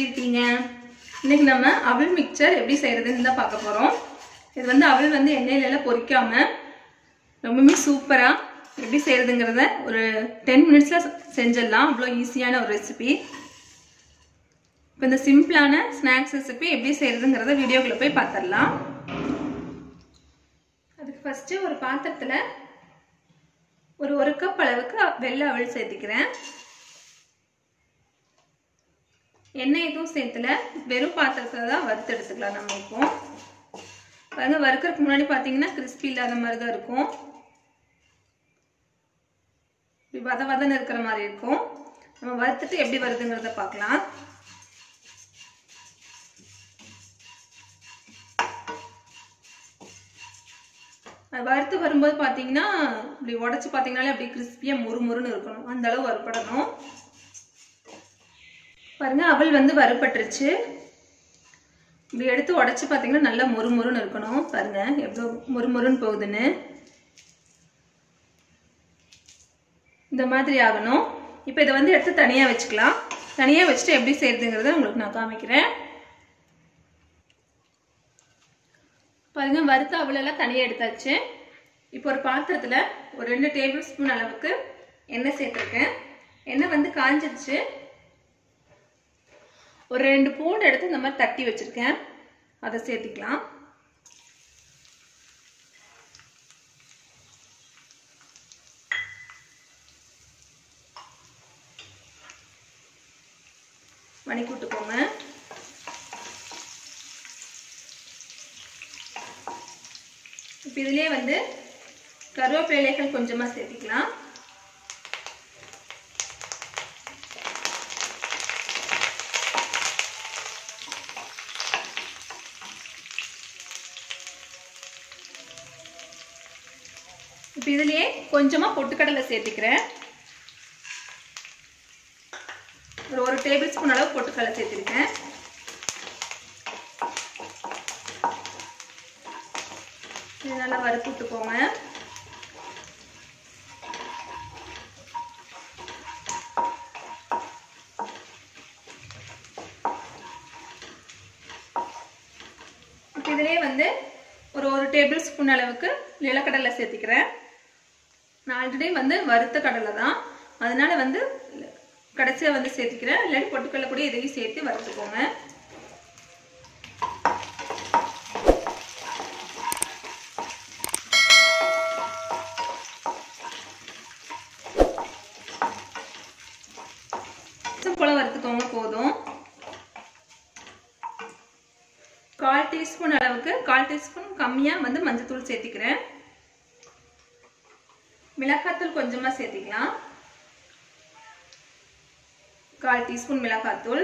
இருக்கீங்க இன்னைக்கு நம்ம அவல் மிக்சர் எப்படி செய்யறதுன்னு தான் பார்க்க போறோம் இது வந்து அவல் வந்து எண்ணெயில எல்லாம் பொரிக்காம ரொம்பவுமே சூப்பரா எப்படி செய்யறதுங்கிறத ஒரு டென் மினிட்ஸ்ல செஞ்சிடலாம் அவ்வளோ ஈஸியான ஒரு ரெசிபி இப்போ இந்த சிம்பிளான ஸ்நாக்ஸ் ரெசிபி எப்படி செய்யறதுங்கிறத வீடியோக்குள்ள போய் பார்த்துடலாம் அதுக்கு ஃபர்ஸ்ட் ஒரு பாத்திரத்துல ஒரு ஒரு கப் அளவுக்கு வெள்ளை அவல் சேர்த்துக்கிறேன் எண்ணெய் எதுவும் சேர்த்துல வெறும் பாத்திரத்துல தான் வறுத்து எடுத்துக்கலாம் நம்ம இப்போ பாருங்க வறுக்கிறதுக்கு முன்னாடி பார்த்தீங்கன்னா கிறிஸ்பி இல்லாத மாதிரி தான் இருக்கும் இப்படி வத வதன்னு இருக்கிற மாதிரி இருக்கும் நம்ம வறுத்துட்டு எப்படி வருதுங்கிறத பார்க்கலாம் வறுத்து வரும்போது பார்த்தீங்கன்னா இப்படி உடச்சி பார்த்தீங்கனாலே அப்படியே கிறிஸ்பியாக முறுமுறுன்னு இருக்கணும் அந்த அளவு வறுப்படணும் பாருங்க அவல் வந்து வறுப்பட்டுருச்சு இப்படி எடுத்து உடச்சி பார்த்தீங்கன்னா நல்லா முறுமுறுன்னு இருக்கணும் பாருங்க எவ்வளோ முறுமுறுன்னு போகுதுன்னு இந்த மாதிரி ஆகணும் இப்போ இதை வந்து எடுத்து தனியாக வச்சுக்கலாம் தனியாக வச்சுட்டு எப்படி செய்யறதுங்கிறத உங்களுக்கு நான் காமிக்கிறேன் பாருங்க வறுத்த அவளெல்லாம் தனியாக எடுத்தாச்சு இப்போ ஒரு பாத்திரத்தில் ஒரு ரெண்டு டேபிள் ஸ்பூன் அளவுக்கு எண்ணெய் சேர்த்துருக்கேன் எண்ணெய் வந்து காஞ்சிருச்சு ஒரு ரெண்டு பூண்டு எடுத்து இந்த மாதிரி தட்டி வச்சிருக்கேன் அதை சேர்த்துக்கலாம் வணக்கி விட்டுக்கோங்க இப்போ இதுலேயே வந்து கருவேப்பிலைகள் கொஞ்சமாக சேர்த்திக்கலாம் இப்போ இதுலேயே கொஞ்சமாக பொட்டுக்கடலை சேர்த்துக்கிறேன் ஒரு ஒரு டேபிள் ஸ்பூன் அளவு பொட்டுக்கடலை சேர்த்துருக்கேன் இது நல்லா வறுத்து விட்டுக்கோங்க இப்போ இதுலேயே வந்து ஒரு ஒரு டேபிள் ஸ்பூன் அளவுக்கு நிலக்கடலை சேர்த்திக்கிறேன் நான் ஆல்ரெடி வந்து வறுத்த கடலை தான் அதனால வந்து கடைசியாக வந்து சேர்த்துக்கிறேன் இல்லாட்டி பொட்டுக்கடலை கூட இதையும் சேர்த்து வறுத்துக்கோங்க போல வறுத்துக்கோங்க போதும் கால் டீஸ்பூன் அளவுக்கு கால் டீஸ்பூன் கம்மியாக வந்து மஞ்சத்தூள் சேர்த்திக்கிறேன் மிளகாத்தூள் கொஞ்சமாக சேர்த்திக்கலாம் கால் டீஸ்பூன் மிளகாத்தூள்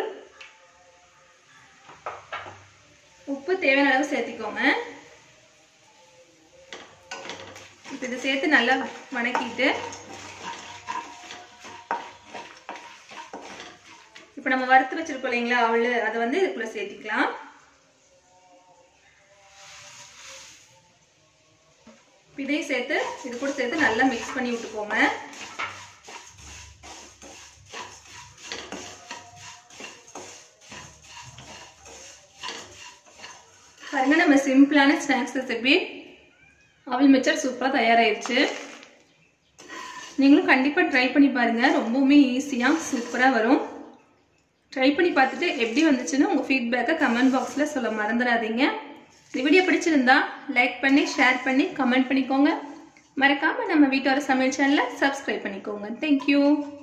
உப்பு தேவையான அளவு சேர்த்திக்கோங்க இப்போ இதை சேர்த்து நல்லா வணக்கிட்டு இப்போ நம்ம வறுத்து வச்சிருக்கோம் இல்லைங்களா அவள் அதை வந்து இதுக்குள்ள சேர்த்திக்கலாம் இதையும் சேர்த்து இது கூட சேர்த்து நல்லா மிக்ஸ் பண்ணி விட்டுக்கோங்க பாருங்க நம்ம சிம்பிளான ஸ்நாக்ஸ் ரெசிபி அவல் மிச்சர் சூப்பராக தயாராகிடுச்சு நீங்களும் கண்டிப்பாக ட்ரை பண்ணி பாருங்கள் ரொம்பவுமே ஈஸியாக சூப்பராக வரும் ட்ரை பண்ணி பார்த்துட்டு எப்படி வந்துச்சுன்னு உங்கள் ஃபீட்பேக்கை கமெண்ட் பாக்ஸில் சொல்ல மறந்துடாதீங்க இந்த வீடியோ பிடிச்சிருந்தா லைக் பண்ணி ஷேர் பண்ணி கமெண்ட் பண்ணிக்கோங்க மறக்காமல் நம்ம வீட்டோட சமையல் சேனலை சப்ஸ்கிரைப் பண்ணிக்கோங்க தேங்க்யூ